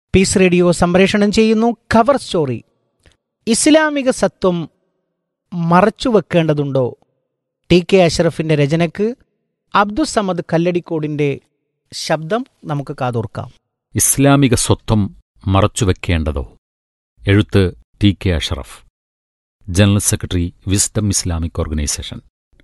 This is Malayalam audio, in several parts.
പീസ് റേഡിയോ സംപ്രേഷണം ചെയ്യുന്നു കവർ സ്റ്റോറി ഇസ്ലാമിക സത്വം മറച്ചുവെക്കേണ്ടതുണ്ടോ ടി കെ അഷറഫിന്റെ രചനയ്ക്ക് അബ്ദുസമദ് കല്ലടിക്കോടിന്റെ ശബ്ദം നമുക്ക് കാതോർക്കാം ഇസ്ലാമിക സ്വത്വം മറച്ചുവെക്കേണ്ടതോ എഴുത്ത് T K Ashraf general secretary Wisdom Islamic Organisation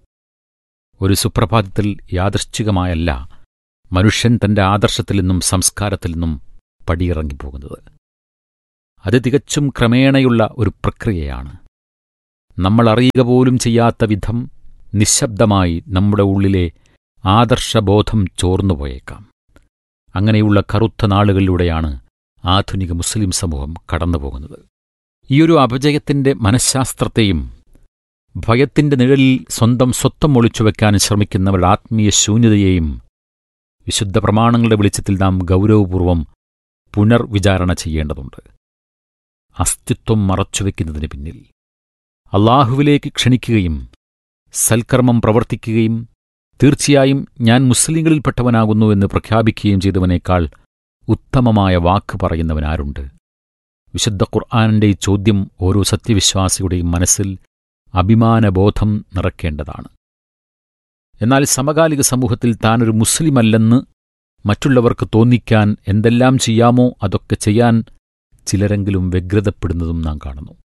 ഒരു സുപ്രഭാതത്തിൽ യാദൃശ്ചികമായല്ല മനുഷ്യൻ തന്റെ ആദർശത്തിൽ നിന്നും സംസ്കാരത്തിൽ നിന്നും പടിയിറങ്ങിപ്പോകുന്നത് അത് തികച്ചും ക്രമേണയുള്ള ഒരു പ്രക്രിയയാണ് നമ്മൾ അറിയുക പോലും ചെയ്യാത്ത വിധം നിശബ്ദമായി നമ്മുടെ ഉള്ളിലെ ആദർശബോധം ചോർന്നുപോയേക്കാം അങ്ങനെയുള്ള കറുത്ത നാളുകളിലൂടെയാണ് ആധുനിക മുസ്ലിം സമൂഹം കടന്നുപോകുന്നത് ഈയൊരു അപജയത്തിന്റെ മനഃശാസ്ത്രത്തെയും ഭയത്തിന്റെ നിഴലിൽ സ്വന്തം സ്വത്വം ഒളിച്ചുവെക്കാൻ ശ്രമിക്കുന്നവരുടെ ആത്മീയ ശൂന്യതയെയും വിശുദ്ധ പ്രമാണങ്ങളുടെ വെളിച്ചത്തിൽ നാം ഗൗരവപൂർവം പുനർവിചാരണ ചെയ്യേണ്ടതുണ്ട് അസ്തിത്വം മറച്ചുവെക്കുന്നതിന് പിന്നിൽ അള്ളാഹുവിലേക്ക് ക്ഷണിക്കുകയും സൽക്കർമ്മം പ്രവർത്തിക്കുകയും തീർച്ചയായും ഞാൻ മുസ്ലിങ്ങളിൽപ്പെട്ടവനാകുന്നു എന്ന് പ്രഖ്യാപിക്കുകയും ചെയ്തവനേക്കാൾ ഉത്തമമായ വാക്ക് പറയുന്നവനാരുണ്ട് വിശുദ്ധ ഖുർആാനിന്റെ ഈ ചോദ്യം ഓരോ സത്യവിശ്വാസിയുടെയും മനസ്സിൽ അഭിമാനബോധം നിറയ്ക്കേണ്ടതാണ് എന്നാൽ സമകാലിക സമൂഹത്തിൽ താനൊരു മുസ്ലിമല്ലെന്ന് മറ്റുള്ളവർക്ക് തോന്നിക്കാൻ എന്തെല്ലാം ചെയ്യാമോ അതൊക്കെ ചെയ്യാൻ ചിലരെങ്കിലും വ്യഗ്രതപ്പെടുന്നതും നാം കാണുന്നു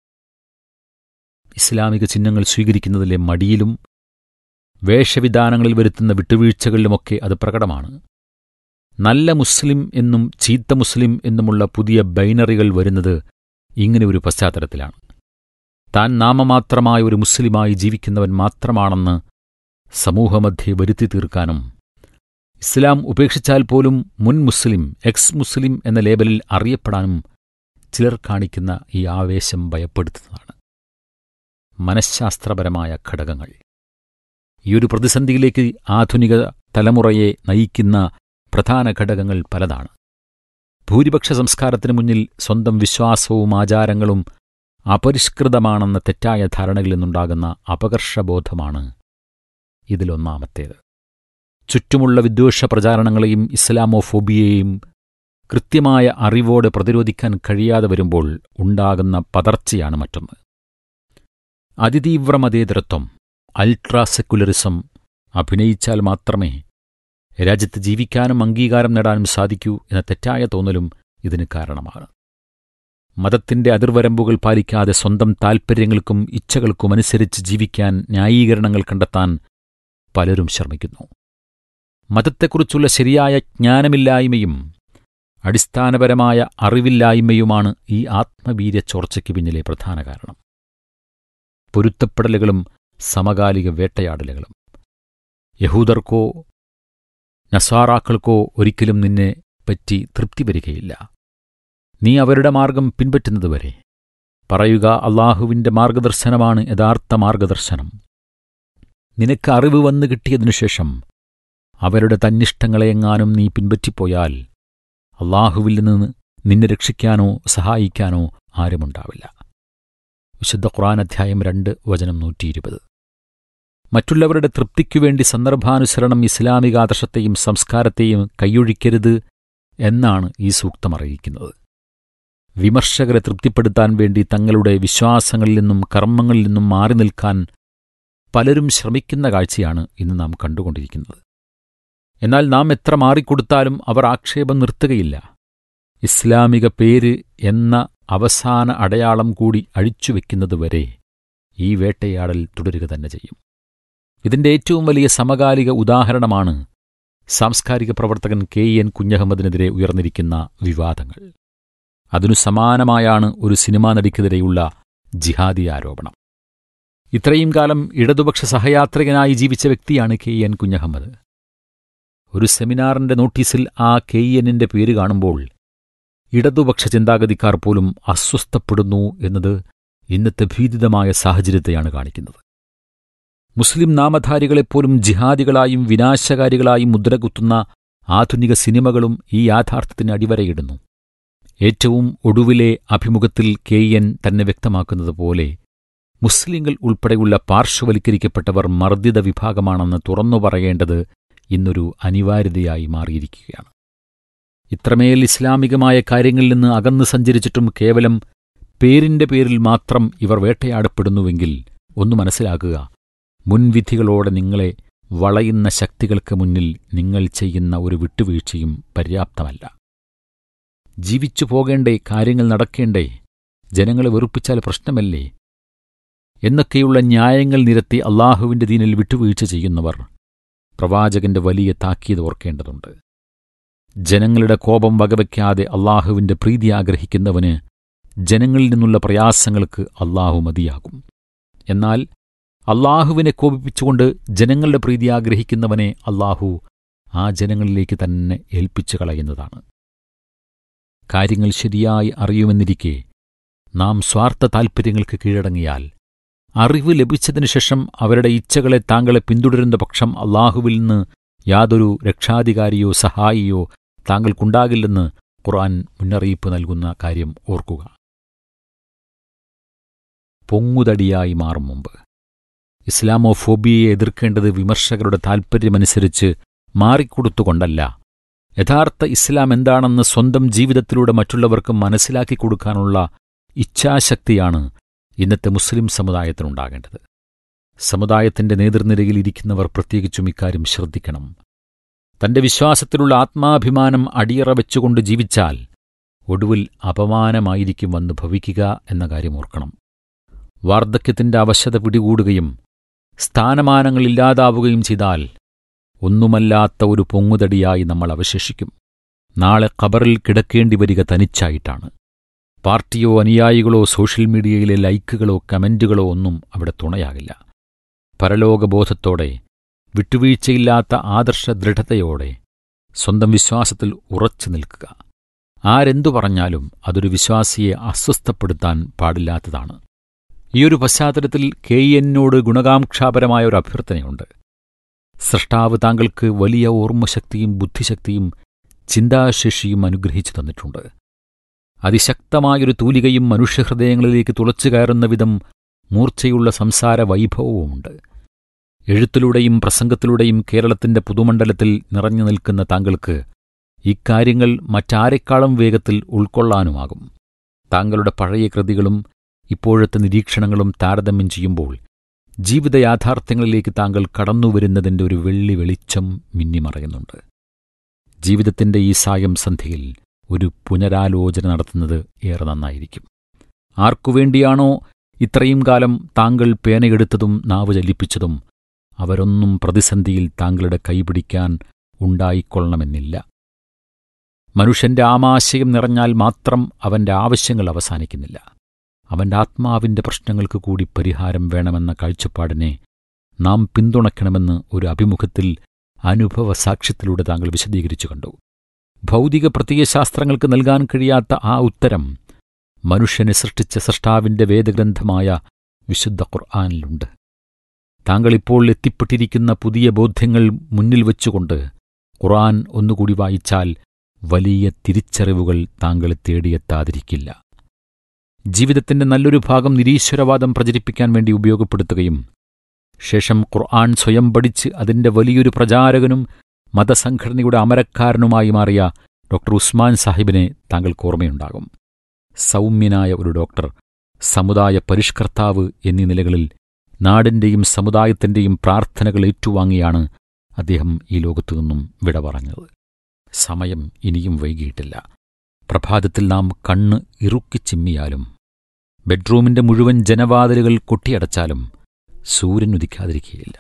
ഇസ്ലാമിക ചിഹ്നങ്ങൾ സ്വീകരിക്കുന്നതിലെ മടിയിലും വേഷവിധാനങ്ങളിൽ വരുത്തുന്ന വിട്ടുവീഴ്ചകളിലുമൊക്കെ അത് പ്രകടമാണ് നല്ല മുസ്ലിം എന്നും ചീത്ത മുസ്ലിം എന്നുമുള്ള പുതിയ ബൈനറികൾ വരുന്നത് ഇങ്ങനെ ഒരു പശ്ചാത്തലത്തിലാണ് താൻ നാമമാത്രമായ ഒരു മുസ്ലിമായി ജീവിക്കുന്നവൻ മാത്രമാണെന്ന് സമൂഹമധ്യേ വരുത്തി തീർക്കാനും ഇസ്ലാം ഉപേക്ഷിച്ചാൽ പോലും മുൻ മുസ്ലിം എക്സ് മുസ്ലിം എന്ന ലേബലിൽ അറിയപ്പെടാനും ചിലർ കാണിക്കുന്ന ഈ ആവേശം ഭയപ്പെടുത്തുന്നതാണ് മനഃശാസ്ത്രപരമായ ഘടകങ്ങൾ ഈയൊരു പ്രതിസന്ധിയിലേക്ക് ആധുനിക തലമുറയെ നയിക്കുന്ന പ്രധാന ഘടകങ്ങൾ പലതാണ് ഭൂരിപക്ഷ സംസ്കാരത്തിനു മുന്നിൽ സ്വന്തം വിശ്വാസവും ആചാരങ്ങളും അപരിഷ്കൃതമാണെന്ന തെറ്റായ ധാരണകളിൽ നിന്നുണ്ടാകുന്ന അപകർഷബോധമാണ് ഇതിലൊന്നാമത്തേത് ചുറ്റുമുള്ള വിദ്വേഷ പ്രചാരണങ്ങളെയും ഇസ്ലാമോഫോബിയയെയും കൃത്യമായ അറിവോടെ പ്രതിരോധിക്കാൻ കഴിയാതെ വരുമ്പോൾ ഉണ്ടാകുന്ന പതർച്ചയാണ് മറ്റൊന്ന് അതിതീവ്ര മതേതരത്വം അൾട്രാ സെക്കുലറിസം അഭിനയിച്ചാൽ മാത്രമേ രാജ്യത്ത് ജീവിക്കാനും അംഗീകാരം നേടാനും സാധിക്കൂ എന്ന തെറ്റായ തോന്നലും ഇതിന് കാരണമാണ് മതത്തിന്റെ അതിർവരമ്പുകൾ പാലിക്കാതെ സ്വന്തം താൽപ്പര്യങ്ങൾക്കും ഇച്ഛകൾക്കും അനുസരിച്ച് ജീവിക്കാൻ ന്യായീകരണങ്ങൾ കണ്ടെത്താൻ പലരും ശ്രമിക്കുന്നു മതത്തെക്കുറിച്ചുള്ള ശരിയായ ജ്ഞാനമില്ലായ്മയും അടിസ്ഥാനപരമായ അറിവില്ലായ്മയുമാണ് ഈ ആത്മവീര്യ ചോർച്ചയ്ക്ക് പിന്നിലെ പ്രധാന കാരണം പൊരുത്തപ്പെടലുകളും സമകാലിക വേട്ടയാടലുകളും യഹൂദർക്കോ നസാറാക്കൾക്കോ ഒരിക്കലും നിന്നെ പറ്റി തൃപ്തി വരികയില്ല നീ അവരുടെ മാർഗം പിൻപറ്റുന്നതുവരെ പറയുക അള്ളാഹുവിന്റെ മാർഗദർശനമാണ് യഥാർത്ഥ മാർഗദർശനം നിനക്ക് അറിവ് വന്നു കിട്ടിയതിനു ശേഷം അവരുടെ തന്നിഷ്ടങ്ങളെയെങ്ങാനും നീ പിൻപറ്റിപ്പോയാൽ അള്ളാഹുവിൽ നിന്ന് നിന്നെ രക്ഷിക്കാനോ സഹായിക്കാനോ ആരുമുണ്ടാവില്ല വിശുദ്ധ ഖുറാൻ അധ്യായം രണ്ട് വചനം നൂറ്റിയിരുപത് മറ്റുള്ളവരുടെ തൃപ്തിക്കുവേണ്ടി സന്ദർഭാനുസരണം ഇസ്ലാമികാദർശത്തെയും സംസ്കാരത്തെയും കൈയൊഴിക്കരുത് എന്നാണ് ഈ സൂക്തം അറിയിക്കുന്നത് വിമർശകരെ തൃപ്തിപ്പെടുത്താൻ വേണ്ടി തങ്ങളുടെ വിശ്വാസങ്ങളിൽ നിന്നും കർമ്മങ്ങളിൽ നിന്നും മാറി നിൽക്കാൻ പലരും ശ്രമിക്കുന്ന കാഴ്ചയാണ് ഇന്ന് നാം കണ്ടുകൊണ്ടിരിക്കുന്നത് എന്നാൽ നാം എത്ര മാറിക്കൊടുത്താലും അവർ ആക്ഷേപം നിർത്തുകയില്ല ഇസ്ലാമിക പേര് എന്ന അവസാന അടയാളം കൂടി അഴിച്ചുവെക്കുന്നതുവരെ ഈ വേട്ടയാടൽ തുടരുക തന്നെ ചെയ്യും ഇതിന്റെ ഏറ്റവും വലിയ സമകാലിക ഉദാഹരണമാണ് സാംസ്കാരിക പ്രവർത്തകൻ കെ എൻ കുഞ്ഞഹമ്മദിനെതിരെ ഉയർന്നിരിക്കുന്ന വിവാദങ്ങൾ അതിനു സമാനമായാണ് ഒരു സിനിമാ നടിക്കെതിരെയുള്ള ജിഹാദി ആരോപണം ഇത്രയും കാലം ഇടതുപക്ഷ സഹയാത്രികനായി ജീവിച്ച വ്യക്തിയാണ് കെ എൻ കുഞ്ഞഹമ്മദ് ഒരു സെമിനാറിന്റെ നോട്ടീസിൽ ആ കെ എന്നിന്റെ പേര് കാണുമ്പോൾ ഇടതുപക്ഷ ചിന്താഗതിക്കാർ പോലും അസ്വസ്ഥപ്പെടുന്നു എന്നത് ഇന്നത്തെ ഭീതിതമായ സാഹചര്യത്തെയാണ് കാണിക്കുന്നത് മുസ്ലിം നാമധാരികളെപ്പോലും ജിഹാദികളായും വിനാശകാരികളായും മുദ്രകുത്തുന്ന ആധുനിക സിനിമകളും ഈ യാഥാർത്ഥ്യത്തിന് അടിവരയിടുന്നു ഏറ്റവും ഒടുവിലെ അഭിമുഖത്തിൽ കെ എൻ തന്നെ വ്യക്തമാക്കുന്നത് പോലെ മുസ്ലിങ്ങൾ ഉൾപ്പെടെയുള്ള പാർശ്വവൽക്കരിക്കപ്പെട്ടവർ മർദ്ദിത വിഭാഗമാണെന്ന് തുറന്നു പറയേണ്ടത് ഇന്നൊരു അനിവാര്യതയായി മാറിയിരിക്കുകയാണ് ഇത്രമേൽ ഇസ്ലാമികമായ കാര്യങ്ങളിൽ നിന്ന് അകന്നു സഞ്ചരിച്ചിട്ടും കേവലം പേരിന്റെ പേരിൽ മാത്രം ഇവർ വേട്ടയാടപ്പെടുന്നുവെങ്കിൽ ഒന്ന് മനസ്സിലാക്കുക മുൻവിധികളോടെ നിങ്ങളെ വളയുന്ന ശക്തികൾക്ക് മുന്നിൽ നിങ്ങൾ ചെയ്യുന്ന ഒരു വിട്ടുവീഴ്ചയും പര്യാപ്തമല്ല ജീവിച്ചു പോകേണ്ടേ കാര്യങ്ങൾ നടക്കേണ്ടേ ജനങ്ങളെ വെറുപ്പിച്ചാൽ പ്രശ്നമല്ലേ എന്നൊക്കെയുള്ള ന്യായങ്ങൾ നിരത്തി അള്ളാഹുവിന്റെ ദീനിൽ വിട്ടുവീഴ്ച ചെയ്യുന്നവർ പ്രവാചകന്റെ വലിയ താക്കീത് ഓർക്കേണ്ടതുണ്ട് ജനങ്ങളുടെ കോപം വകവയ്ക്കാതെ അള്ളാഹുവിന്റെ പ്രീതി ആഗ്രഹിക്കുന്നവന് ജനങ്ങളിൽ നിന്നുള്ള പ്രയാസങ്ങൾക്ക് അള്ളാഹു മതിയാകും എന്നാൽ അള്ളാഹുവിനെ കോപിപ്പിച്ചുകൊണ്ട് ജനങ്ങളുടെ പ്രീതി ആഗ്രഹിക്കുന്നവനെ അള്ളാഹു ആ ജനങ്ങളിലേക്ക് തന്നെ ഏൽപ്പിച്ചു കളയുന്നതാണ് കാര്യങ്ങൾ ശരിയായി അറിയുമെന്നിരിക്കെ നാം സ്വാർത്ഥ താൽപ്പര്യങ്ങൾക്ക് കീഴടങ്ങിയാൽ അറിവ് ലഭിച്ചതിനു ശേഷം അവരുടെ ഇച്ഛകളെ താങ്കളെ പിന്തുടരുന്ന പക്ഷം അള്ളാഹുവിൽ നിന്ന് യാതൊരു രക്ഷാധികാരിയോ സഹായിയോ താങ്കൾക്കുണ്ടാകില്ലെന്ന് ഖുർആൻ മുന്നറിയിപ്പ് നൽകുന്ന കാര്യം ഓർക്കുക പൊങ്ങുതടിയായി മാറും മുമ്പ് ഇസ്ലാമോഫോബിയയെ എതിർക്കേണ്ടത് വിമർശകരുടെ താൽപ്പര്യമനുസരിച്ച് മാറിക്കൊടുത്തുകൊണ്ടല്ല യഥാർത്ഥ ഇസ്ലാം എന്താണെന്ന് സ്വന്തം ജീവിതത്തിലൂടെ മറ്റുള്ളവർക്ക് മനസ്സിലാക്കി കൊടുക്കാനുള്ള ഇച്ഛാശക്തിയാണ് ഇന്നത്തെ മുസ്ലിം സമുദായത്തിനുണ്ടാകേണ്ടത് സമുദായത്തിന്റെ നേതൃനിരയിൽ ഇരിക്കുന്നവർ പ്രത്യേകിച്ചും ഇക്കാര്യം ശ്രദ്ധിക്കണം തന്റെ വിശ്വാസത്തിലുള്ള ആത്മാഭിമാനം അടിയറ വെച്ചുകൊണ്ട് ജീവിച്ചാൽ ഒടുവിൽ അപമാനമായിരിക്കും വന്ന് ഭവിക്കുക എന്ന കാര്യം ഓർക്കണം വാർദ്ധക്യത്തിന്റെ അവശത പിടികൂടുകയും സ്ഥാനമാനങ്ങളില്ലാതാവുകയും ചെയ്താൽ ഒന്നുമല്ലാത്ത ഒരു പൊങ്ങുതടിയായി നമ്മൾ അവശേഷിക്കും നാളെ ഖബറിൽ കിടക്കേണ്ടി വരിക തനിച്ചായിട്ടാണ് പാർട്ടിയോ അനുയായികളോ സോഷ്യൽ മീഡിയയിലെ ലൈക്കുകളോ കമന്റുകളോ ഒന്നും അവിടെ തുണയാകില്ല പരലോകബോധത്തോടെ വിട്ടുവീഴ്ചയില്ലാത്ത ആദർശ ദൃഢതയോടെ സ്വന്തം വിശ്വാസത്തിൽ ഉറച്ചു നിൽക്കുക ആരെന്തു പറഞ്ഞാലും അതൊരു വിശ്വാസിയെ അസ്വസ്ഥപ്പെടുത്താൻ പാടില്ലാത്തതാണ് ഈയൊരു പശ്ചാത്തലത്തിൽ കെ എന്നോട് ഗുണകാംക്ഷാപരമായ ഒരു അഭ്യർത്ഥനയുണ്ട് സൃഷ്ടാവ് താങ്കൾക്ക് വലിയ ഓർമ്മശക്തിയും ബുദ്ധിശക്തിയും ചിന്താശേഷിയും അനുഗ്രഹിച്ചു തന്നിട്ടുണ്ട് അതിശക്തമായൊരു തൂലികയും മനുഷ്യഹൃദയങ്ങളിലേക്ക് തുളച്ചു കയറുന്ന വിധം മൂർച്ചയുള്ള സംസാര വൈഭവവുമുണ്ട് എഴുത്തിലൂടെയും പ്രസംഗത്തിലൂടെയും കേരളത്തിന്റെ പുതുമണ്ഡലത്തിൽ നിറഞ്ഞു നിൽക്കുന്ന താങ്കൾക്ക് ഇക്കാര്യങ്ങൾ മറ്റാരെക്കാളും വേഗത്തിൽ ഉൾക്കൊള്ളാനുമാകും താങ്കളുടെ പഴയ കൃതികളും ഇപ്പോഴത്തെ നിരീക്ഷണങ്ങളും താരതമ്യം ചെയ്യുമ്പോൾ ജീവിത യാഥാർത്ഥ്യങ്ങളിലേക്ക് താങ്കൾ കടന്നുവരുന്നതിന്റെ ഒരു വെള്ളി വെളിച്ചം മിന്നിമറയുന്നുണ്ട് ജീവിതത്തിന്റെ ഈ സായം സന്ധ്യയിൽ ഒരു പുനരാലോചന നടത്തുന്നത് ഏറെ നന്നായിരിക്കും ആർക്കുവേണ്ടിയാണോ ഇത്രയും കാലം താങ്കൾ പേനയെടുത്തതും നാവ് ചലിപ്പിച്ചതും അവരൊന്നും പ്രതിസന്ധിയിൽ താങ്കളുടെ കൈപിടിക്കാൻ ഉണ്ടായിക്കൊള്ളണമെന്നില്ല മനുഷ്യന്റെ ആമാശയം നിറഞ്ഞാൽ മാത്രം അവന്റെ ആവശ്യങ്ങൾ അവസാനിക്കുന്നില്ല അവന്റെ ആത്മാവിന്റെ പ്രശ്നങ്ങൾക്ക് കൂടി പരിഹാരം വേണമെന്ന കാഴ്ചപ്പാടിനെ നാം പിന്തുണയ്ക്കണമെന്ന് ഒരു അഭിമുഖത്തിൽ അനുഭവ സാക്ഷ്യത്തിലൂടെ താങ്കൾ വിശദീകരിച്ചു കണ്ടു ഭൗതിക പ്രത്യയശാസ്ത്രങ്ങൾക്ക് നൽകാൻ കഴിയാത്ത ആ ഉത്തരം മനുഷ്യനെ സൃഷ്ടിച്ച സൃഷ്ടാവിന്റെ വേദഗ്രന്ഥമായ വിശുദ്ധ ഖുർആാനിലുണ്ട് താങ്കളിപ്പോൾ എത്തിപ്പെട്ടിരിക്കുന്ന പുതിയ ബോധ്യങ്ങൾ മുന്നിൽ വച്ചുകൊണ്ട് ഖുർആൻ ഒന്നുകൂടി വായിച്ചാൽ വലിയ തിരിച്ചറിവുകൾ താങ്കളെ തേടിയെത്താതിരിക്കില്ല ജീവിതത്തിന്റെ നല്ലൊരു ഭാഗം നിരീശ്വരവാദം പ്രചരിപ്പിക്കാൻ വേണ്ടി ഉപയോഗപ്പെടുത്തുകയും ശേഷം ഖുർആൻ സ്വയം പഠിച്ച് അതിന്റെ വലിയൊരു പ്രചാരകനും മതസംഘടനയുടെ അമരക്കാരനുമായി മാറിയ ഡോക്ടർ ഉസ്മാൻ സാഹിബിനെ താങ്കൾക്ക് ഓർമ്മയുണ്ടാകും സൗമ്യനായ ഒരു ഡോക്ടർ സമുദായ പരിഷ്കർത്താവ് എന്നീ നിലകളിൽ നാടിന്റെയും സമുദായത്തിന്റെയും പ്രാർത്ഥനകൾ ഏറ്റുവാങ്ങിയാണ് അദ്ദേഹം ഈ ലോകത്തു നിന്നും വിട പറഞ്ഞത് സമയം ഇനിയും വൈകിയിട്ടില്ല പ്രഭാതത്തിൽ നാം കണ്ണ് ഇറുക്കി ചിമ്മിയാലും ബെഡ്റൂമിന്റെ മുഴുവൻ ജനവാതിലുകൾ കൊട്ടിയടച്ചാലും സൂര്യൻ ഉദിക്കാതിരിക്കുകയില്ല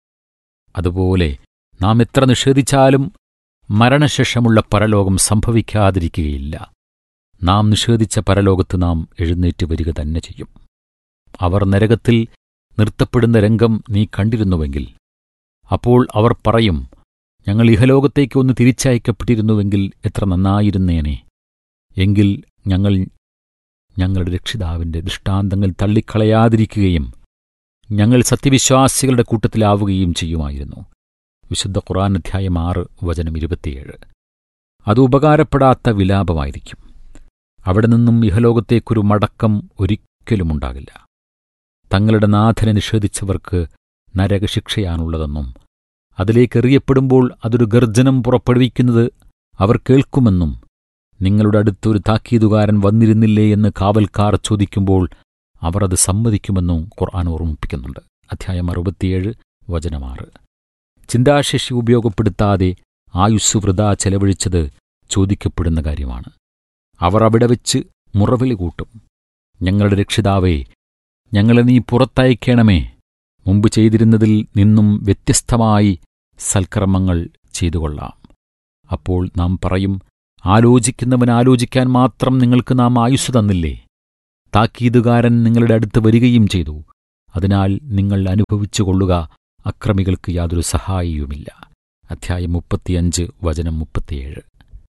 അതുപോലെ നാം എത്ര നിഷേധിച്ചാലും മരണശേഷമുള്ള പരലോകം സംഭവിക്കാതിരിക്കുകയില്ല നാം നിഷേധിച്ച പരലോകത്ത് നാം എഴുന്നേറ്റ് വരിക തന്നെ ചെയ്യും അവർ നരകത്തിൽ നിർത്തപ്പെടുന്ന രംഗം നീ കണ്ടിരുന്നുവെങ്കിൽ അപ്പോൾ അവർ പറയും ഞങ്ങൾ ഇഹലോകത്തേക്ക് ഒന്ന് തിരിച്ചയക്കപ്പെട്ടിരുന്നുവെങ്കിൽ എത്ര നന്നായിരുന്നേനെ എങ്കിൽ ഞങ്ങൾ ഞങ്ങളുടെ രക്ഷിതാവിന്റെ ദൃഷ്ടാന്തങ്ങൾ തള്ളിക്കളയാതിരിക്കുകയും ഞങ്ങൾ സത്യവിശ്വാസികളുടെ കൂട്ടത്തിലാവുകയും ചെയ്യുമായിരുന്നു വിശുദ്ധ ഖുറാൻ അധ്യായം ആറ് വചനം ഇരുപത്തിയേഴ് അത് ഉപകാരപ്പെടാത്ത വിലാപമായിരിക്കും അവിടെ നിന്നും ഇഹലോകത്തേക്കൊരു മടക്കം ഒരിക്കലുമുണ്ടാകില്ല തങ്ങളുടെ നാഥനെ നിഷേധിച്ചവർക്ക് നരകശിക്ഷയാണുള്ളതെന്നും അതിലേക്കെറിയപ്പെടുമ്പോൾ അതൊരു ഗർജനം പുറപ്പെടുവിക്കുന്നത് അവർ കേൾക്കുമെന്നും നിങ്ങളുടെ അടുത്തൊരു താക്കീതുകാരൻ വന്നിരുന്നില്ലേ എന്ന് കാവൽക്കാർ ചോദിക്കുമ്പോൾ അവർ അത് സമ്മതിക്കുമെന്നും ഖുർആൻ ഓർമ്മിപ്പിക്കുന്നുണ്ട് അധ്യായം അറുപത്തിയേഴ് വചനമാറ് ചിന്താശേഷി ഉപയോഗപ്പെടുത്താതെ ആയുസ് വൃത ചെലവഴിച്ചത് ചോദിക്കപ്പെടുന്ന കാര്യമാണ് അവർ അവിടെ വെച്ച് മുറവിളി കൂട്ടും ഞങ്ങളുടെ രക്ഷിതാവേ ഞങ്ങളെ നീ പുറത്തയക്കണമേ മുമ്പ് ചെയ്തിരുന്നതിൽ നിന്നും വ്യത്യസ്തമായി സൽക്കർമ്മങ്ങൾ ചെയ്തുകൊള്ളാം അപ്പോൾ നാം പറയും ആലോചിക്കുന്നവൻ ആലോചിക്കാൻ മാത്രം നിങ്ങൾക്ക് നാം ആയുസ് തന്നില്ലേ താക്കീതുകാരൻ നിങ്ങളുടെ അടുത്ത് വരികയും ചെയ്തു അതിനാൽ നിങ്ങൾ അനുഭവിച്ചു കൊള്ളുക അക്രമികൾക്ക് യാതൊരു സഹായിയുമില്ല അധ്യായം മുപ്പത്തിയഞ്ച് വചനം മുപ്പത്തിയേഴ്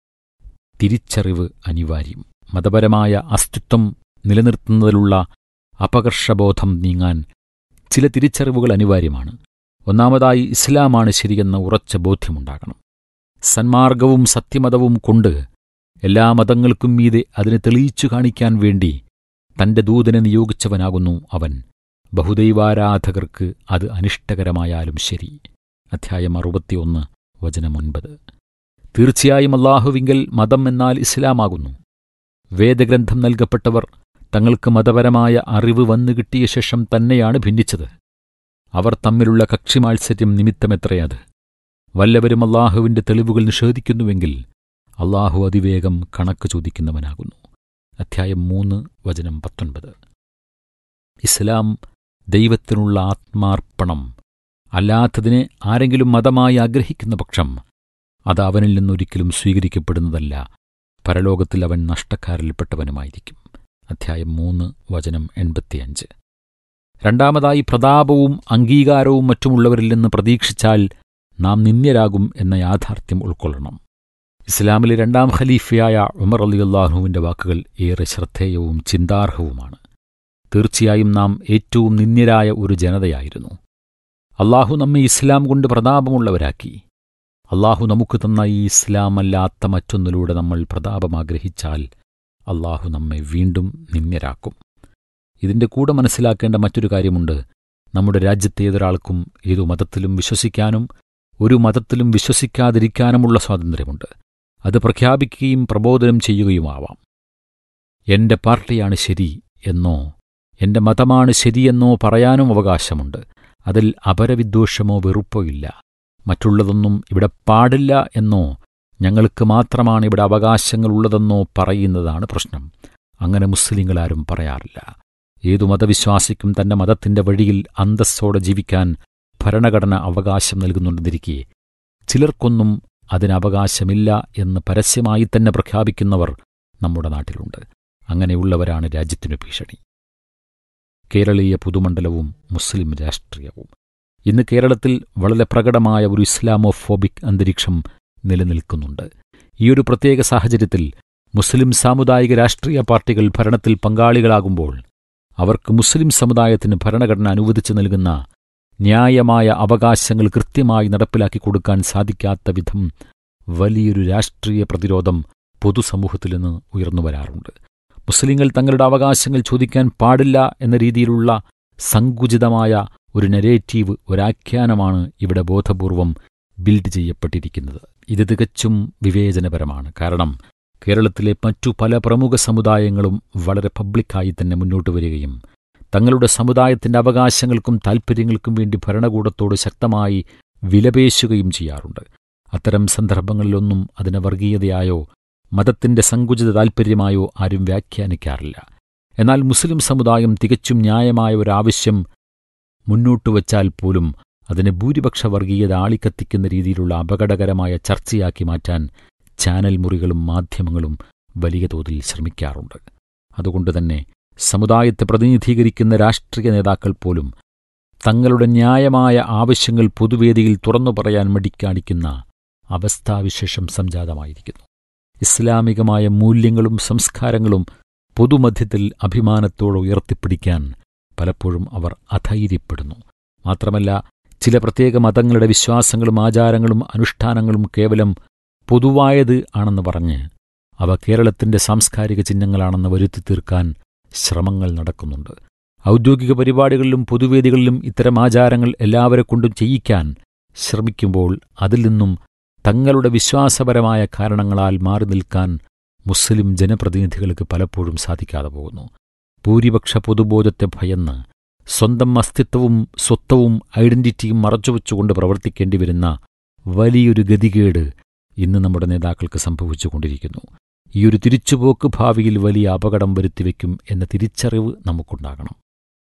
തിരിച്ചറിവ് അനിവാര്യം മതപരമായ അസ്തിത്വം നിലനിർത്തുന്നതിലുള്ള അപകർഷബോധം നീങ്ങാൻ ചില തിരിച്ചറിവുകൾ അനിവാര്യമാണ് ഒന്നാമതായി ഇസ്ലാമാണ് ശരിയെന്ന ഉറച്ച ബോധ്യമുണ്ടാകണം സന്മാർഗവും സത്യമതവും കൊണ്ട് എല്ലാ മതങ്ങൾക്കും മീതെ അതിനെ തെളിയിച്ചു കാണിക്കാൻ വേണ്ടി തന്റെ ദൂതനെ നിയോഗിച്ചവനാകുന്നു അവൻ ബഹുദൈവാരാധകർക്ക് അത് അനിഷ്ടകരമായാലും ശരി അധ്യായം അറുപത്തിയൊന്ന് വചനം ഒൻപത് തീർച്ചയായും അള്ളാഹുവിങ്കൽ മതം എന്നാൽ ഇസ്ലാമാകുന്നു വേദഗ്രന്ഥം നൽകപ്പെട്ടവർ തങ്ങൾക്ക് മതപരമായ അറിവ് വന്നു കിട്ടിയ ശേഷം തന്നെയാണ് ഭിന്നിച്ചത് അവർ തമ്മിലുള്ള കക്ഷിമാത്സര്യം നിമിത്തമെത്രയത് വല്ലവരും അള്ളാഹുവിന്റെ തെളിവുകൾ നിഷേധിക്കുന്നുവെങ്കിൽ അള്ളാഹു അതിവേഗം കണക്ക് ചോദിക്കുന്നവനാകുന്നു അധ്യായം മൂന്ന് വചനം പത്തൊൻപത് ഇസ്ലാം ദൈവത്തിനുള്ള ആത്മാർപ്പണം അല്ലാത്തതിനെ ആരെങ്കിലും മതമായി ആഗ്രഹിക്കുന്ന പക്ഷം അത് അവനിൽ നിന്നൊരിക്കലും സ്വീകരിക്കപ്പെടുന്നതല്ല പരലോകത്തിൽ അവൻ നഷ്ടക്കാരിൽപ്പെട്ടവനുമായിരിക്കും അധ്യായം മൂന്ന് വചനം എൺപത്തിയഞ്ച് രണ്ടാമതായി പ്രതാപവും അംഗീകാരവും മറ്റുമുള്ളവരിൽ നിന്ന് പ്രതീക്ഷിച്ചാൽ നാം നിന്ദ്യരാകും എന്ന യാഥാർത്ഥ്യം ഉൾക്കൊള്ളണം ഇസ്ലാമിലെ രണ്ടാം ഖലീഫയായ ഉമർ അലി അള്ളാഹുവിന്റെ വാക്കുകൾ ഏറെ ശ്രദ്ധേയവും ചിന്താർഹവുമാണ് തീർച്ചയായും നാം ഏറ്റവും നിന്ദ്യരായ ഒരു ജനതയായിരുന്നു അള്ളാഹു നമ്മെ ഇസ്ലാം കൊണ്ട് പ്രതാപമുള്ളവരാക്കി അള്ളാഹു നമുക്ക് തന്ന ഈ ഇസ്ലാം അല്ലാത്ത മറ്റൊന്നിലൂടെ നമ്മൾ പ്രതാപം ആഗ്രഹിച്ചാൽ അള്ളാഹു നമ്മെ വീണ്ടും നിന്ദ്യരാക്കും ഇതിന്റെ കൂടെ മനസ്സിലാക്കേണ്ട മറ്റൊരു കാര്യമുണ്ട് നമ്മുടെ രാജ്യത്തെ ഏതൊരാൾക്കും ഏതു മതത്തിലും വിശ്വസിക്കാനും ഒരു മതത്തിലും വിശ്വസിക്കാതിരിക്കാനുമുള്ള സ്വാതന്ത്ര്യമുണ്ട് അത് പ്രഖ്യാപിക്കുകയും പ്രബോധനം ചെയ്യുകയുമാവാം എന്റെ പാർട്ടിയാണ് ശരി എന്നോ എന്റെ മതമാണ് ശരിയെന്നോ പറയാനും അവകാശമുണ്ട് അതിൽ അപരവിദ്വേഷമോ വെറുപ്പോ ഇല്ല മറ്റുള്ളതൊന്നും ഇവിടെ പാടില്ല എന്നോ ഞങ്ങൾക്ക് മാത്രമാണ് ഇവിടെ അവകാശങ്ങളുള്ളതെന്നോ പറയുന്നതാണ് പ്രശ്നം അങ്ങനെ മുസ്ലിങ്ങളാരും പറയാറില്ല ഏതു മതവിശ്വാസിക്കും തന്റെ മതത്തിന്റെ വഴിയിൽ അന്തസ്സോടെ ജീവിക്കാൻ ഭരണഘടന അവകാശം നൽകുന്നുണ്ടെന്നിരിക്കെ ചിലർക്കൊന്നും അതിന് അവകാശമില്ല എന്ന് പരസ്യമായി തന്നെ പ്രഖ്യാപിക്കുന്നവർ നമ്മുടെ നാട്ടിലുണ്ട് അങ്ങനെയുള്ളവരാണ് രാജ്യത്തിനു ഭീഷണി കേരളീയ പുതുമണ്ഡലവും മുസ്ലിം രാഷ്ട്രീയവും ഇന്ന് കേരളത്തിൽ വളരെ പ്രകടമായ ഒരു ഇസ്ലാമോഫോബിക് അന്തരീക്ഷം നിലനിൽക്കുന്നുണ്ട് ഈയൊരു പ്രത്യേക സാഹചര്യത്തിൽ മുസ്ലിം സാമുദായിക രാഷ്ട്രീയ പാർട്ടികൾ ഭരണത്തിൽ പങ്കാളികളാകുമ്പോൾ അവർക്ക് മുസ്ലിം സമുദായത്തിന് ഭരണഘടന അനുവദിച്ചു നൽകുന്ന ന്യായമായ അവകാശങ്ങൾ കൃത്യമായി നടപ്പിലാക്കി കൊടുക്കാൻ സാധിക്കാത്ത വിധം വലിയൊരു രാഷ്ട്രീയ പ്രതിരോധം പൊതുസമൂഹത്തിൽ നിന്ന് ഉയർന്നു വരാറുണ്ട് മുസ്ലിങ്ങൾ തങ്ങളുടെ അവകാശങ്ങൾ ചോദിക്കാൻ പാടില്ല എന്ന രീതിയിലുള്ള സങ്കുചിതമായ ഒരു നെരേറ്റീവ് ഒരാഖ്യാനമാണ് ഇവിടെ ബോധപൂർവം ബിൽഡ് ചെയ്യപ്പെട്ടിരിക്കുന്നത് ഇത് തികച്ചും വിവേചനപരമാണ് കാരണം കേരളത്തിലെ മറ്റു പല പ്രമുഖ സമുദായങ്ങളും വളരെ പബ്ലിക്കായി തന്നെ മുന്നോട്ട് വരികയും തങ്ങളുടെ സമുദായത്തിന്റെ അവകാശങ്ങൾക്കും താൽപ്പര്യങ്ങൾക്കും വേണ്ടി ഭരണകൂടത്തോട് ശക്തമായി വിലപേശുകയും ചെയ്യാറുണ്ട് അത്തരം സന്ദർഭങ്ങളിലൊന്നും അതിനെ വർഗീയതയായോ മതത്തിന്റെ സങ്കുചിത താൽപ്പര്യമായോ ആരും വ്യാഖ്യാനിക്കാറില്ല എന്നാൽ മുസ്ലിം സമുദായം തികച്ചും ന്യായമായ ഒരാവശ്യം മുന്നോട്ടുവച്ചാൽ പോലും അതിനെ ഭൂരിപക്ഷ വർഗീയത ആളിക്കത്തിക്കുന്ന രീതിയിലുള്ള അപകടകരമായ ചർച്ചയാക്കി മാറ്റാൻ ചാനൽ മുറികളും മാധ്യമങ്ങളും വലിയ തോതിൽ ശ്രമിക്കാറുണ്ട് അതുകൊണ്ടുതന്നെ സമുദായത്തെ പ്രതിനിധീകരിക്കുന്ന രാഷ്ട്രീയ നേതാക്കൾ പോലും തങ്ങളുടെ ന്യായമായ ആവശ്യങ്ങൾ പൊതുവേദിയിൽ തുറന്നു പറയാൻ മടിക്കാണിക്കുന്ന അവസ്ഥാവിശേഷം സംജാതമായിരിക്കുന്നു ഇസ്ലാമികമായ മൂല്യങ്ങളും സംസ്കാരങ്ങളും പൊതുമധ്യത്തിൽ അഭിമാനത്തോടെ ഉയർത്തിപ്പിടിക്കാൻ പലപ്പോഴും അവർ അധൈര്യപ്പെടുന്നു മാത്രമല്ല ചില പ്രത്യേക മതങ്ങളുടെ വിശ്വാസങ്ങളും ആചാരങ്ങളും അനുഷ്ഠാനങ്ങളും കേവലം പൊതുവായത് ആണെന്ന് പറഞ്ഞ് അവ കേരളത്തിന്റെ സാംസ്കാരിക ചിഹ്നങ്ങളാണെന്ന് വരുത്തി തീർക്കാൻ ശ്രമങ്ങൾ നടക്കുന്നുണ്ട് ഔദ്യോഗിക പരിപാടികളിലും പൊതുവേദികളിലും ഇത്തരം ആചാരങ്ങൾ എല്ലാവരെ കൊണ്ടും ചെയ്യിക്കാൻ ശ്രമിക്കുമ്പോൾ അതിൽ നിന്നും തങ്ങളുടെ വിശ്വാസപരമായ കാരണങ്ങളാൽ മാറി നിൽക്കാൻ മുസ്ലിം ജനപ്രതിനിധികൾക്ക് പലപ്പോഴും സാധിക്കാതെ പോകുന്നു ഭൂരിപക്ഷ പൊതുബോധത്തെ ഭയന്ന് സ്വന്തം അസ്തിത്വവും സ്വത്വവും ഐഡന്റിറ്റിയും മറച്ചുവെച്ചുകൊണ്ട് പ്രവർത്തിക്കേണ്ടി വരുന്ന വലിയൊരു ഗതികേട് ഇന്ന് നമ്മുടെ നേതാക്കൾക്ക് സംഭവിച്ചുകൊണ്ടിരിക്കുന്നു ഈ ഒരു തിരിച്ചുപോക്ക് ഭാവിയിൽ വലിയ അപകടം വരുത്തിവെക്കും എന്ന തിരിച്ചറിവ് നമുക്കുണ്ടാകണം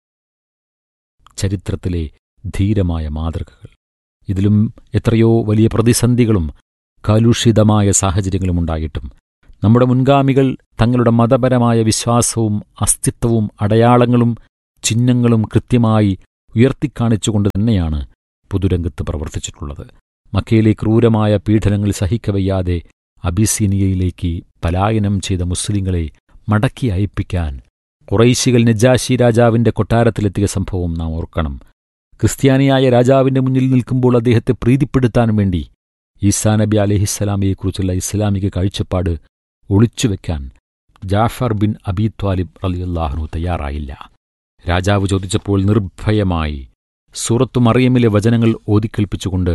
ചരിത്രത്തിലെ ധീരമായ മാതൃകകൾ ഇതിലും എത്രയോ വലിയ പ്രതിസന്ധികളും കലുഷിതമായ സാഹചര്യങ്ങളും ഉണ്ടായിട്ടും നമ്മുടെ മുൻഗാമികൾ തങ്ങളുടെ മതപരമായ വിശ്വാസവും അസ്തിത്വവും അടയാളങ്ങളും ചിഹ്നങ്ങളും കൃത്യമായി ഉയർത്തിക്കാണിച്ചുകൊണ്ട് തന്നെയാണ് പൊതുരംഗത്ത് പ്രവർത്തിച്ചിട്ടുള്ളത് മക്കയിലെ ക്രൂരമായ പീഡനങ്ങൾ സഹിക്കവയ്യാതെ അബിസീനിയയിലേക്ക് പലായനം ചെയ്ത മുസ്ലിങ്ങളെ മടക്കി അയപ്പിക്കാൻ കുറൈശികൾ നജാശി രാജാവിന്റെ കൊട്ടാരത്തിലെത്തിയ സംഭവം നാം ഓർക്കണം ക്രിസ്ത്യാനിയായ രാജാവിന്റെ മുന്നിൽ നിൽക്കുമ്പോൾ അദ്ദേഹത്തെ പ്രീതിപ്പെടുത്താൻ വേണ്ടി ഈസാ നബി അലഹിസ്സലാമയെക്കുറിച്ചുള്ള ഇസ്ലാമിക കാഴ്ചപ്പാട് ഒളിച്ചുവെക്കാൻ ജാഫർ ബിൻ അബി ത്വാലിബ് റലിയുല്ലാഹ്നു തയ്യാറായില്ല രാജാവ് ചോദിച്ചപ്പോൾ നിർഭയമായി സൂറത്തു മറിയമിലെ വചനങ്ങൾ ഓതിക്കൽപ്പിച്ചുകൊണ്ട്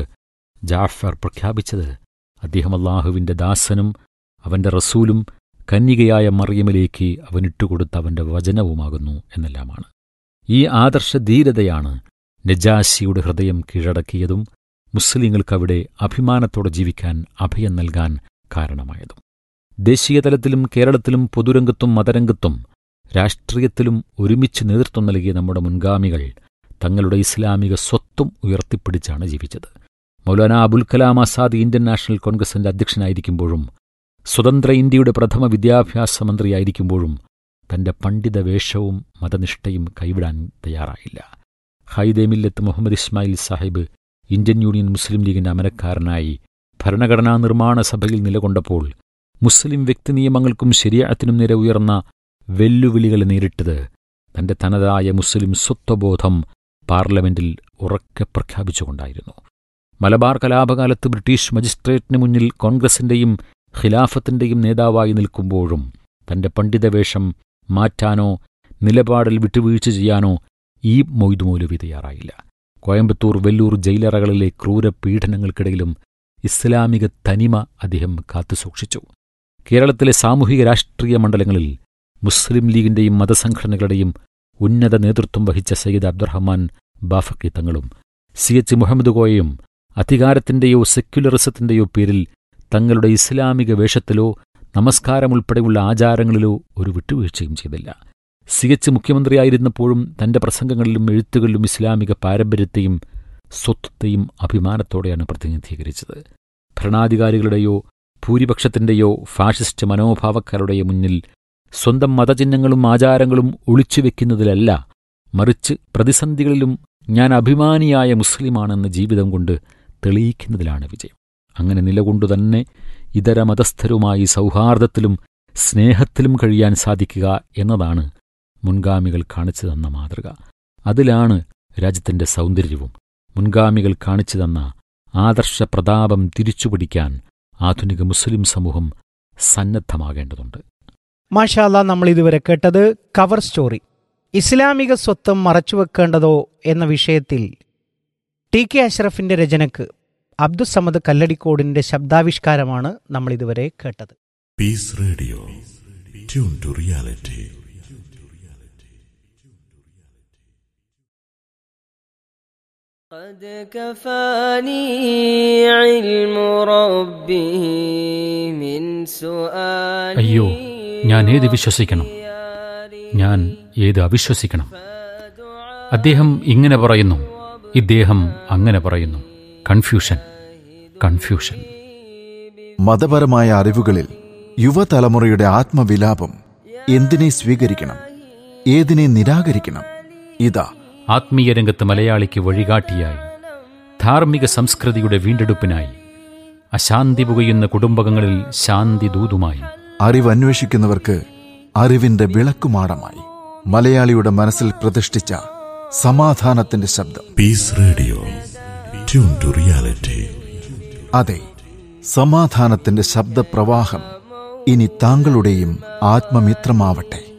ജാഫർ പ്രഖ്യാപിച്ചത് അദ്ദേഹം അള്ളാഹുവിന്റെ ദാസനും അവന്റെ റസൂലും കന്യകയായ മറിയമിലേക്ക് അവനിട്ടുകൊടുത്ത അവന്റെ വചനവുമാകുന്നു എന്നെല്ലാമാണ് ഈ ആദർശ ധീരതയാണ് നജാശിയുടെ ഹൃദയം കീഴടക്കിയതും മുസ്ലിങ്ങൾക്കവിടെ അഭിമാനത്തോടെ ജീവിക്കാൻ അഭയം നൽകാൻ കാരണമായതും ദേശീയതലത്തിലും കേരളത്തിലും പൊതുരംഗത്തും മതരംഗത്തും രാഷ്ട്രീയത്തിലും ഒരുമിച്ച് നേതൃത്വം നൽകിയ നമ്മുടെ മുൻഗാമികൾ തങ്ങളുടെ ഇസ്ലാമിക സ്വത്വം ഉയർത്തിപ്പിടിച്ചാണ് ജീവിച്ചത് മൗലാന അബുൽ കലാം ആസാദ് ഇന്ത്യൻ നാഷണൽ കോൺഗ്രസിന്റെ അധ്യക്ഷനായിരിക്കുമ്പോഴും സ്വതന്ത്ര ഇന്ത്യയുടെ പ്രഥമ വിദ്യാഭ്യാസ മന്ത്രിയായിരിക്കുമ്പോഴും തന്റെ പണ്ഡിത വേഷവും മതനിഷ്ഠയും കൈവിടാൻ തയ്യാറായില്ല ഹൈദേ Millat Muhammad Ismail Sahib Indian Union Muslim ലീഗിന്റെ അമരക്കാരനായി ഭരണഘടനാ നിർമ്മാണ സഭയിൽ നിലകൊണ്ടപ്പോൾ മുസ്ലിം വ്യക്തി നിയമങ്ങൾക്കും ശരിയാത്തിനും നേരെ ഉയർന്ന വെല്ലുവിളികളെ നേരിട്ടത് തന്റെ തനതായ മുസ്ലിം സ്വത്വബോധം പാർലമെന്റിൽ ഉറക്കെ പ്രഖ്യാപിച്ചുകൊണ്ടായിരുന്നു മലബാർ കലാപകാലത്ത് ബ്രിട്ടീഷ് മജിസ്ട്രേറ്റിന് മുന്നിൽ കോൺഗ്രസിന്റെയും ഖിലാഫത്തിന്റെയും നേതാവായി നിൽക്കുമ്പോഴും തന്റെ പണ്ഡിതവേഷം മാറ്റാനോ നിലപാടിൽ വിട്ടുവീഴ്ച ചെയ്യാനോ ഈ മൊയ്തുമൗലവി തയ്യാറായില്ല കോയമ്പത്തൂർ വെല്ലൂർ ജയിലറകളിലെ ക്രൂര പീഡനങ്ങൾക്കിടയിലും ഇസ്ലാമിക തനിമ അദ്ദേഹം കാത്തുസൂക്ഷിച്ചു കേരളത്തിലെ സാമൂഹിക രാഷ്ട്രീയ മണ്ഡലങ്ങളിൽ മുസ്ലിം ലീഗിന്റെയും മതസംഘടനകളുടെയും ഉന്നത നേതൃത്വം വഹിച്ച സയ്യിദ് അബ്ദുറഹ്മാൻ ബാഫക്കി തങ്ങളും സി എച്ച് മുഹമ്മദ് കോയയും അധികാരത്തിന്റെയോ സെക്യുലറിസത്തിന്റെയോ പേരിൽ തങ്ങളുടെ ഇസ്ലാമിക വേഷത്തിലോ നമസ്കാരമുൾപ്പെടെയുള്ള ആചാരങ്ങളിലോ ഒരു വിട്ടുവീഴ്ചയും ചെയ്തില്ല സി എച്ച് മുഖ്യമന്ത്രിയായിരുന്നപ്പോഴും തന്റെ പ്രസംഗങ്ങളിലും എഴുത്തുകളിലും ഇസ്ലാമിക പാരമ്പര്യത്തെയും സ്വത്വത്തെയും അഭിമാനത്തോടെയാണ് പ്രതിനിധീകരിച്ചത് ഭരണാധികാരികളുടെയോ ഭൂരിപക്ഷത്തിന്റെയോ ഫാഷിസ്റ്റ് മനോഭാവക്കാരുടെയോ മുന്നിൽ സ്വന്തം മതചിഹ്നങ്ങളും ആചാരങ്ങളും ഒളിച്ചുവെക്കുന്നതിലല്ല മറിച്ച് പ്രതിസന്ധികളിലും ഞാൻ അഭിമാനിയായ മുസ്ലിമാണെന്ന ജീവിതം കൊണ്ട് തെളിയിക്കുന്നതിലാണ് വിജയം അങ്ങനെ നിലകൊണ്ടുതന്നെ ഇതര മതസ്ഥരുമായി സൗഹാർദ്ദത്തിലും സ്നേഹത്തിലും കഴിയാൻ സാധിക്കുക എന്നതാണ് മുൻഗാമികൾ കാണിച്ചു തന്ന മാതൃക അതിലാണ് രാജ്യത്തിന്റെ സൗന്ദര്യവും മുൻഗാമികൾ കാണിച്ചു തന്ന ആദർശ പ്രതാപം തിരിച്ചുപിടിക്കാൻ ആധുനിക മുസ്ലിം സമൂഹം സന്നദ്ധമാകേണ്ടതുണ്ട് മാഷാല്ല നമ്മൾ ഇതുവരെ കേട്ടത് കവർ സ്റ്റോറി ഇസ്ലാമിക സ്വത്വം മറച്ചുവെക്കേണ്ടതോ എന്ന വിഷയത്തിൽ ടി കെ അഷ്റഫിന്റെ രചനക്ക് അബ്ദുസമദ് കല്ലടിക്കോടിന്റെ ശബ്ദാവിഷ്കാരമാണ് നമ്മൾ ഇതുവരെ കേട്ടത് Peace Radio. Tune to reality. قد كفاني علم ربه من سؤالي അയ്യോ ഞാൻ ഏത് വിശ്വസിക്കണം ഞാൻ ഏത് അവിശ്വസിക്കണം അദ്ദേഹം ഇങ്ങനെ പറയുന്നു ഇദ്ദേഹം അങ്ങനെ പറയുന്നു കൺഫ്യൂഷൻ കൺഫ്യൂഷൻ മതപരമായ അറിവുകളിൽ യുവതലമുറയുടെ ആത്മവിലാപം എന്തിനെ സ്വീകരിക്കണം ഏതിനെ നിരാകരിക്കണം ഇതാ ആത്മീയ രംഗത്ത് മലയാളിക്ക് വഴികാട്ടിയായി ധാർമ്മിക സംസ്കൃതിയുടെ വീണ്ടെടുപ്പിനായി അശാന്തി പുകയുന്ന കുടുംബങ്ങളിൽ ശാന്തി ദൂതുമായി അറിവന്വേഷിക്കുന്നവർക്ക് അറിവിന്റെ വിളക്കുമാടമായി മലയാളിയുടെ മനസ്സിൽ പ്രതിഷ്ഠിച്ച സമാധാനത്തിന്റെ ശബ്ദം Peace Radio. Tune to reality. അതെ സമാധാനത്തിന്റെ ശബ്ദപ്രവാഹം ഇനി താങ്കളുടെയും ആത്മമിത്രമാവട്ടെ